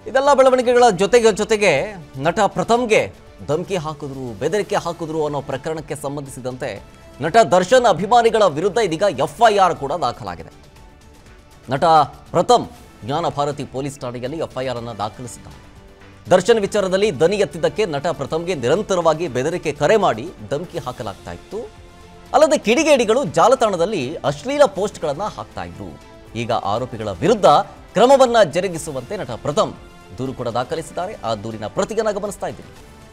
ಇದೆಲ್ಲ ಬೆಳವಣಿಗೆಗಳ ಜೊತೆಗೆ ಜೊತೆಗೆ ನಟ ಪ್ರಥಮ್ಗೆ ಧಮಕಿ ಹಾಕಿದ್ರು ಬೆದರಿಕೆ ಹಾಕಿದ್ರು ಅನ್ನೋ ಪ್ರಕರಣಕ್ಕೆ ಸಂಬಂಧಿಸಿದಂತೆ ನಟ ದರ್ಶನ್ ಅಭಿಮಾನಿಗಳ ವಿರುದ್ಧ ಇದೀಗ ಎಫ್ಐಆರ್ ಕೂಡ ದಾಖಲಾಗಿದೆ ನಟ ಪ್ರಥಮ್ ಜ್ಞಾನ ಭಾರತಿ ಪೊಲೀಸ್ ಠಾಣೆಯಲ್ಲಿ ಎಫ್ಐಆರ್ ಅನ್ನು ದಾಖಲಿಸಿದ್ದಾರೆ ದರ್ಶನ್ ವಿಚಾರದಲ್ಲಿ ದನಿ ಎತ್ತಿದ್ದಕ್ಕೆ ನಟ ಪ್ರಥಮ್ಗೆ ನಿರಂತರವಾಗಿ ಬೆದರಿಕೆ ಕರೆ ಮಾಡಿ ಧಮಕಿ ಹಾಕಲಾಗ್ತಾ ಇತ್ತು ಅಲ್ಲದೆ ಕಿಡಿಗೇಡಿಗಳು ಜಾಲತಾಣದಲ್ಲಿ ಅಶ್ಲೀಲ ಪೋಸ್ಟ್ಗಳನ್ನು ಹಾಕ್ತಾ ಇದ್ರು ಈಗ ಆರೋಪಿಗಳ ವಿರುದ್ಧ ಕ್ರಮವನ್ನ ಜರುಗಿಸುವಂತೆ ನಟ ಪ್ರಥಮ್ ದೂರು ಕೂಡ ದಾಖಲಿಸಿದ್ದಾರೆ ಆ ದೂರಿನ ಪ್ರತಿಗನ ಗಮನಿಸ್ತಾ ಇದ್ದೀವಿ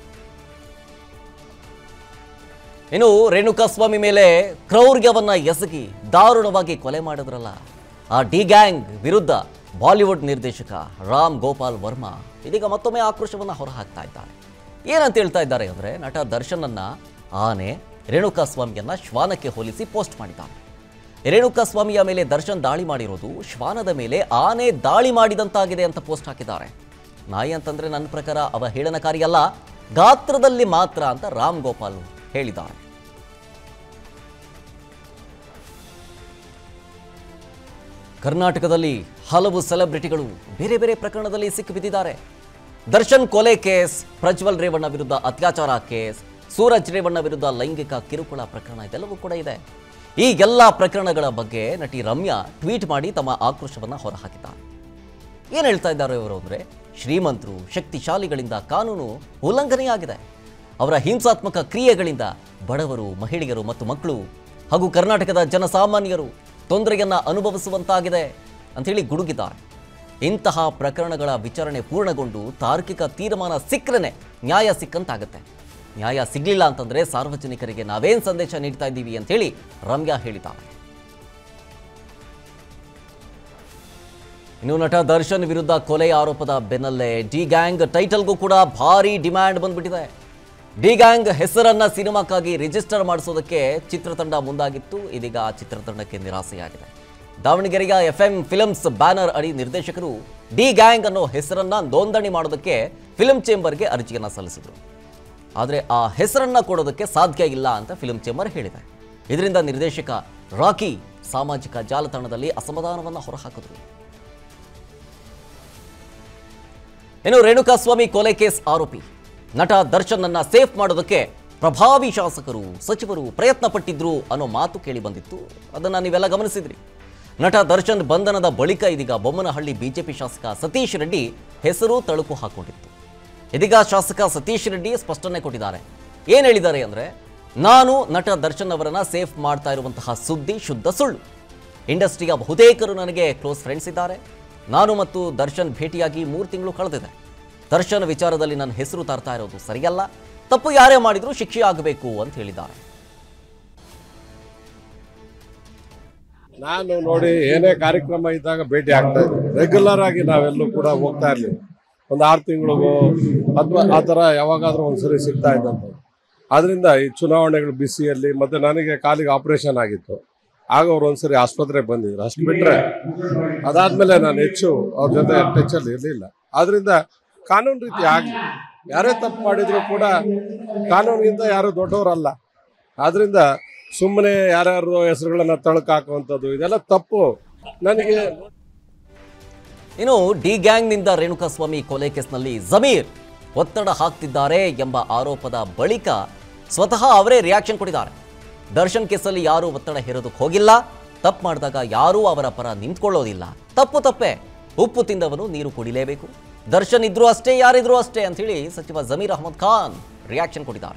ಇನ್ನು ರೇಣುಕಾಸ್ವಾಮಿ ಮೇಲೆ ಕ್ರೌರ್ಯವನ್ನ ಎಸಗಿ ದಾರುಣವಾಗಿ ಕೊಲೆ ಮಾಡಿದ್ರಲ್ಲ ಆ ಡಿ ಗ್ಯಾಂಗ್ ವಿರುದ್ಧ ಬಾಲಿವುಡ್ ನಿರ್ದೇಶಕ ರಾಮ್ ಗೋಪಾಲ್ ವರ್ಮಾ ಇದೀಗ ಮತ್ತೊಮ್ಮೆ ಆಕ್ರೋಶವನ್ನು ಹೊರಹಾಕ್ತಾ ಇದ್ದಾರೆ ಏನಂತ ಹೇಳ್ತಾ ಇದ್ದಾರೆ ಅಂದರೆ ನಟ ದರ್ಶನನ್ನ ಆನೆ ರೇಣುಕಾಸ್ವಾಮಿಯನ್ನ ಶ್ವಾನಕ್ಕೆ ಹೋಲಿಸಿ ಪೋಸ್ಟ್ ಮಾಡಿದ್ದಾರೆ ರೇಣುಕಾಸ್ವಾಮಿಯ ಮೇಲೆ ದರ್ಶನ್ ದಾಳಿ ಮಾಡಿರೋದು ಶ್ವಾನದ ಮೇಲೆ ಆನೆ ದಾಳಿ ಮಾಡಿದಂತಾಗಿದೆ ಅಂತ ಪೋಸ್ಟ್ ಹಾಕಿದ್ದಾರೆ ನಾಯಿ ಅಂತಂದ್ರೆ ನನ್ನ ಪ್ರಕಾರ ಅವ ಹೇಳನಕಾರಿ ಅಲ್ಲ ಗಾತ್ರದಲ್ಲಿ ಮಾತ್ರ ಅಂತ ರಾಮ್ ಗೋಪಾಲ್ ಹೇಳಿದ್ದಾರೆ ಕರ್ನಾಟಕದಲ್ಲಿ ಹಲವು ಸೆಲೆಬ್ರಿಟಿಗಳು ಬೇರೆ ಬೇರೆ ಪ್ರಕರಣದಲ್ಲಿ ಸಿಕ್ಕಿಬಿದ್ದಿದ್ದಾರೆ ದರ್ಶನ್ ಕೊಲೆ ಕೇಸ್ ಪ್ರಜ್ವಲ್ ರೇವಣ್ಣ ವಿರುದ್ಧ ಅತ್ಯಾಚಾರ ಕೇಸ್ ಸೂರಜ್ ರೇವಣ್ಣ ವಿರುದ್ಧ ಲೈಂಗಿಕ ಕಿರುಕುಳ ಪ್ರಕರಣ ಇದೆಲ್ಲವೂ ಕೂಡ ಇದೆ ಈ ಎಲ್ಲ ಪ್ರಕರಣಗಳ ಬಗ್ಗೆ ನಟಿ ರಮ್ಯಾ ಟ್ವೀಟ್ ಮಾಡಿ ತಮ್ಮ ಆಕ್ರೋಶವನ್ನು ಹೊರಹಾಕಿದ್ದಾರೆ ಏನು ಹೇಳ್ತಾ ಇದ್ದಾರೆ ಇವರು ಅಂದರೆ ಶ್ರೀಮಂತರು ಶಕ್ತಿಶಾಲಿಗಳಿಂದ ಕಾನೂನು ಉಲ್ಲಂಘನೆಯಾಗಿದೆ ಅವರ ಹಿಂಸಾತ್ಮಕ ಕ್ರಿಯೆಗಳಿಂದ ಬಡವರು ಮಹಿಳೆಯರು ಮತ್ತು ಮಕ್ಕಳು ಹಾಗೂ ಕರ್ನಾಟಕದ ಜನಸಾಮಾನ್ಯರು ತೊಂದರೆಯನ್ನ ಅನುಭವಿಸುವಂತಾಗಿದೆ ಅಂಥೇಳಿ ಗುಡುಗಿದ್ದಾರೆ ಇಂತಹ ಪ್ರಕರಣಗಳ ವಿಚಾರಣೆ ಪೂರ್ಣಗೊಂಡು ತಾರ್ಕಿಕ ತೀರ್ಮಾನ ಸಿಕ್ಕರೆ ನ್ಯಾಯ ಸಿಕ್ಕಂತಾಗುತ್ತೆ ನ್ಯಾಯ ಸಿಗಲಿಲ್ಲ ಅಂತಂದ್ರೆ ಸಾರ್ವಜನಿಕರಿಗೆ ನಾವೇನ್ ಸಂದೇಶ ನೀಡ್ತಾ ಇದ್ದೀವಿ ಅಂತೇಳಿ ರಮ್ಯಾ ಹೇಳಿದ್ದಾರೆ ಇನ್ನು ನಟ ದರ್ಶನ್ ವಿರುದ್ಧ ಕೊಲೆ ಆರೋಪದ ಬೆನ್ನಲ್ಲೇ ಡಿ ಗ್ಯಾಂಗ್ ಟೈಟಲ್ಗೂ ಕೂಡ ಭಾರಿ ಡಿಮ್ಯಾಂಡ್ ಬಂದ್ಬಿಟ್ಟಿದೆ ಡಿ ಗ್ಯಾಂಗ್ ಹೆಸರನ್ನ ಸಿನಿಮಾಕ್ಕಾಗಿ ರಿಜಿಸ್ಟರ್ ಮಾಡಿಸೋದಕ್ಕೆ ಚಿತ್ರತಂಡ ಮುಂದಾಗಿತ್ತು ಇದೀಗ ಆ ಚಿತ್ರತಂಡಕ್ಕೆ ನಿರಾಸೆಯಾಗಿದೆ ದಾವಣಗೆರೆಯ ಎಫ್ ಎಂ ಫಿಲ್ಮ್ಸ್ ಬ್ಯಾನರ್ ಅಡಿ ನಿರ್ದೇಶಕರು ಡಿ ಗ್ಯಾಂಗ್ ಅನ್ನೋ ಹೆಸರನ್ನ ನೋಂದಣಿ ಮಾಡೋದಕ್ಕೆ ಫಿಲ್ಮ್ ಚೇಂಬರ್ಗೆ ಅರ್ಜಿಯನ್ನ ಸಲ್ಲಿಸಿದರು ಆದರೆ ಆ ಹೆಸರನ್ನ ಕೊಡೋದಕ್ಕೆ ಸಾಧ್ಯ ಇಲ್ಲ ಅಂತ ಫಿಲ್ಮ್ ಚೇಂಬರ್ ಹೇಳಿದೆ ಇದರಿಂದ ನಿರ್ದೇಶಕ ರಾಕಿ ಸಾಮಾಜಿಕ ಜಾಲತಾಣದಲ್ಲಿ ಅಸಮಾಧಾನವನ್ನು ಹೊರಹಾಕಿದ್ರು ಇನ್ನು ರೇಣುಕಾಸ್ವಾಮಿ ಕೊಲೆ ಕೇಸ್ ಆರೋಪಿ ನಟ ದರ್ಶನ್ ಅನ್ನ ಸೇಫ್ ಮಾಡೋದಕ್ಕೆ ಪ್ರಭಾವಿ ಶಾಸಕರು ಸಚಿವರು ಪ್ರಯತ್ನ ಪಟ್ಟಿದ್ರು ಅನ್ನೋ ಮಾತು ಕೇಳಿ ಬಂದಿತ್ತು ಅದನ್ನ ನೀವೆಲ್ಲ ಗಮನಿಸಿದ್ರಿ ನಟ ದರ್ಶನ್ ಬಂಧನದ ಬಳಿಕ ಇದೀಗ ಬೊಮ್ಮನಹಳ್ಳಿ ಬಿಜೆಪಿ ಶಾಸಕ ಸತೀಶ್ ರೆಡ್ಡಿ ಹೆಸರು ತಳುಕು ಹಾಕೊಂಡಿತ್ತು ಇದೀಗ ಶಾಸಕ ಸತೀಶ್ ರೆಡ್ಡಿ ಸ್ಪಷ್ಟನೆ ಕೊಟ್ಟಿದ್ದಾರೆ ಏನ್ ಹೇಳಿದ್ದಾರೆ ಅಂದ್ರೆ ನಾನು ನಟ ದರ್ಶನ್ ಅವರನ್ನ ಸೇಫ್ ಮಾಡ್ತಾ ಇರುವಂತಹ ಸುದ್ದಿ ಶುದ್ಧ ಸುಳ್ಳು ಇಂಡಸ್ಟ್ರಿಯ ಬಹುತೇಕರು ನನಗೆ ಕ್ಲೋಸ್ ಫ್ರೆಂಡ್ಸ್ ಇದ್ದಾರೆ ನಾನು ಮತ್ತು ದರ್ಶನ್ ಭೇಟಿಯಾಗಿ ಮೂರು ತಿಂಗಳು ಕಳೆದಿದೆ ದರ್ಶನ್ ವಿಚಾರದಲ್ಲಿ ನನ್ನ ಹೆಸರು ತರ್ತಾ ಇರೋದು ಸರಿಯಲ್ಲ ತಪ್ಪು ಯಾರೇ ಮಾಡಿದ್ರೂ ಶಿಕ್ಷೆ ಆಗಬೇಕು ಅಂತ ಹೇಳಿದ್ದಾರೆ ನಾನು ನೋಡಿ ಏನೇ ಕಾರ್ಯಕ್ರಮ ಇದ್ದಾಗ ಭೇಟಿ ಆಗ್ತಾ ಇದ್ದೆ ರೆಗ್ಯುಲರ್ ಆಗಿ ನಾವೆಲ್ಲೂ ಕೂಡ ಹೋಗ್ತಾ ಇರ್ಲಿಲ್ಲ ಒಂದು ಆರು ತಿಂಗಳಿಗೋ ಅಥವಾ ಆ ಥರ ಯಾವಾಗಾದ್ರೂ ಒಂದ್ಸರಿ ಸಿಗ್ತಾ ಇದ್ದಂತ ಆದ್ರಿಂದ ಈ ಚುನಾವಣೆಗಳು ಬಿಸಿಯಲ್ಲಿ ಮತ್ತೆ ನನಗೆ ಕಾಲಿಗೆ ಆಪರೇಷನ್ ಆಗಿತ್ತು ಆಗ ಅವ್ರು ಒಂದ್ಸರಿ ಆಸ್ಪತ್ರೆಗೆ ಬಂದಿದ್ರು ಅಷ್ಟು ಬಿಟ್ರೆ ಅದಾದ್ಮೇಲೆ ನಾನು ಹೆಚ್ಚು ಅವ್ರ ಜೊತೆ ಟಚಲ್ಲಿ ಇರಲಿಲ್ಲ ಆದ್ರಿಂದ ಕಾನೂನು ರೀತಿ ಆಗಲಿ ಯಾರೇ ತಪ್ಪು ಮಾಡಿದ್ರು ಕೂಡ ಕಾನೂನಿಗಿಂತ ಯಾರು ದೊಡ್ಡವರಲ್ಲ ಆದ್ರಿಂದ ಸುಮ್ಮನೆ ಯಾರ್ಯಾರು ಹೆಸರುಗಳನ್ನ ತಳಕ್ ಹಾಕುವಂಥದ್ದು ಇದೆಲ್ಲ ತಪ್ಪು ನನಗೆ ಇನ್ನು ಡಿ ಗ್ಯಾಂಗ್ನಿಂದ ರೇಣುಕಾಸ್ವಾಮಿ ಕೊಲೆ ಕೇಸ್ನಲ್ಲಿ ಜಮೀರ್ ಒತ್ತಡ ಹಾಕ್ತಿದ್ದಾರೆ ಎಂಬ ಆರೋಪದ ಬಳಿಕ ಸ್ವತಃ ಅವರೇ ರಿಯಾಕ್ಷನ್ ಕೊಟ್ಟಿದ್ದಾರೆ ದರ್ಶನ್ ಕೇಸಲ್ಲಿ ಯಾರೂ ಒತ್ತಡ ಹೇರೋದಕ್ಕೆ ಹೋಗಿಲ್ಲ ತಪ್ಪು ಮಾಡಿದಾಗ ಯಾರೂ ಅವರ ಪರ ನಿಂತ್ಕೊಳ್ಳೋದಿಲ್ಲ ತಪ್ಪು ತಪ್ಪೆ ಉಪ್ಪು ತಿಂದವನು ನೀರು ಕುಡಿಲೇಬೇಕು ದರ್ಶನ್ ಇದ್ರೂ ಅಷ್ಟೇ ಯಾರಿದ್ರೂ ಅಷ್ಟೇ ಅಂಥೇಳಿ ಸಚಿವ ಜಮೀರ್ ಅಹಮದ್ ಖಾನ್ ರಿಯಾಕ್ಷನ್ ಕೊಟ್ಟಿದ್ದಾರೆ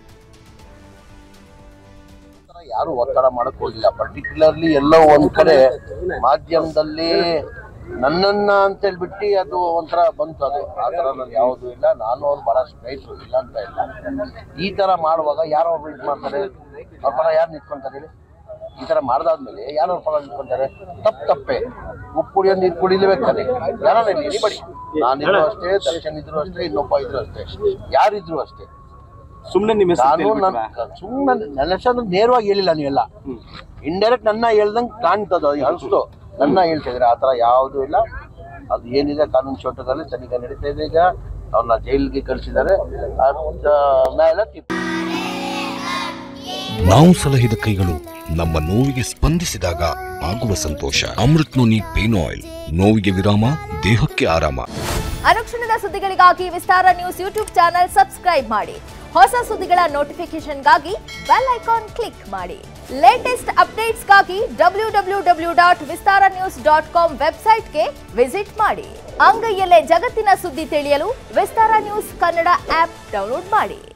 ಯಾರು ಒತ್ತಡ ಮಾಡಕ್ ಹೋಗಿಲ್ಲ ಪರ್ಟಿಕ್ಯುಲರ್ಲಿ ಎಲ್ಲೋ ಒಂದ್ ಕಡೆ ಮಾಧ್ಯಮದಲ್ಲಿ ನನ್ನನ್ನ ಅಂತ ಹೇಳ್ಬಿಟ್ಟು ಅದು ಒಂಥರ ಬಂತು ಅದು ಆ ತರ ನಾನು ಯಾವುದು ಇಲ್ಲ ನಾನು ಅವ್ರು ಬಹಳ ಸ್ನೇಹಿತರು ಇಲ್ಲ ಅಂತ ಇಲ್ಲ ಈ ತರ ಮಾಡುವಾಗ ಯಾರು ಅವ್ರು ಇದು ಮಾಡ್ತಾರೆ ಅವ್ರ ಪರ ಯಾರು ನಿಂತ್ಕೊಂತಾರೆ ಹೇಳಿ ಈ ತರ ಮಾಡ್ದಾದ್ಮೇಲೆ ಯಾರು ಅವ್ರ ಪರ ನಿಂತ್ಕೊಂತಾರೆ ತಪ್ಪು ತಪ್ಪೆ ಉಪ್ಪು ಕುಡಿಯೋ ನೀರು ಕುಡಿಲೇಬೇಕಾದ್ರೆ ಯಾರು ಎನಿಬಡಿ ನಾನಿದ್ರು ಅಷ್ಟೇ ದರ್ಶನ್ ಇದ್ರು ಅಷ್ಟೇ ಇನ್ನೊಬ್ಬ ಇದ್ರು ಅಷ್ಟೇ ಯಾರಿದ್ರು ಅಷ್ಟೇ ಸುಮ್ನೆ ನಿಮ್ಮ ಹೆಸರು ನಾನು ಹೇಳ್ಬಿಟ್ರಾ? ನನ್ನ ಸುಮ್ಮನೆ ನನ್ನ ಹೆಸರು ನೇರವಾಗಿ ಹೇಳಿಲ್ಲ ನೀವೆಲ್ಲ ಇಂಡೈರೆಕ್ಟ್ ನನ್ನ ಹೇಳ್ದಂಗೆ ಕಾಣ್ತದ ಅನಿಸ್ತು ನನ್ನ ಹೇಳ್ತಿದ್ರೆ ಆ ಥರ ಯಾವುದೂ ಇಲ್ಲ ಅದು ಏನಿದೆ ಕಾನೂನು ಚೌಟದಲ್ಲಿ ತನಿಖೆ ನಡೀತಾ ಇದೆ ಈಗ ಅವ್ರನ್ನ ಜೈಲಿಗೆ ಕಳಿಸಿದ್ದಾರೆ ಮೇಲೆ ತೀರ್ಪು ನಾವು ಸಲಹಿದ ಕೈಗಳು ನಮ್ಮ ನೋವಿಗೆ ಸ್ಪಂದಿಸಿದಾಗ ಆಗುವ ಸಂತೋಷ ಅಮೃತ್ ನೋನಿ ಪೇನ್ ಆಯಿಲ್ ನೋವಿಗೆ ವಿರಾಮ ದೇಹಕ್ಕೆ ಆರಾಮ ಅನುಕ್ಷಣದ ಸುದ್ದಿಗಳಿಗಾಗಿ Vistara news YouTube channel subscribe ಮಾಡಿ ಹೊಸ ಸುದ್ದಿಗಳ ನೋಟಿಫಿಕೇಶನ್ಗಾಗಿ ಬೆಲ್ ಐಕಾನ್ ಕ್ಲಿಕ್ ಮಾಡಿ ಲೇಟೆಸ್ಟ್ ಅಪ್ಡೇಟ್ಸ್ಗಾಗಿ W W W dot Vistara news dot com ವೆಬ್ಸೈಟ್ಗೆ ವಿಸಿಟ್ ಮಾಡಿ ಅಂಗೈಯಲ್ಲೇ ಜಗತ್ತಿನ ಸುದ್ದಿ ತಿಳಿಯಲು Vistara news Kannada app download ಮಾಡಿ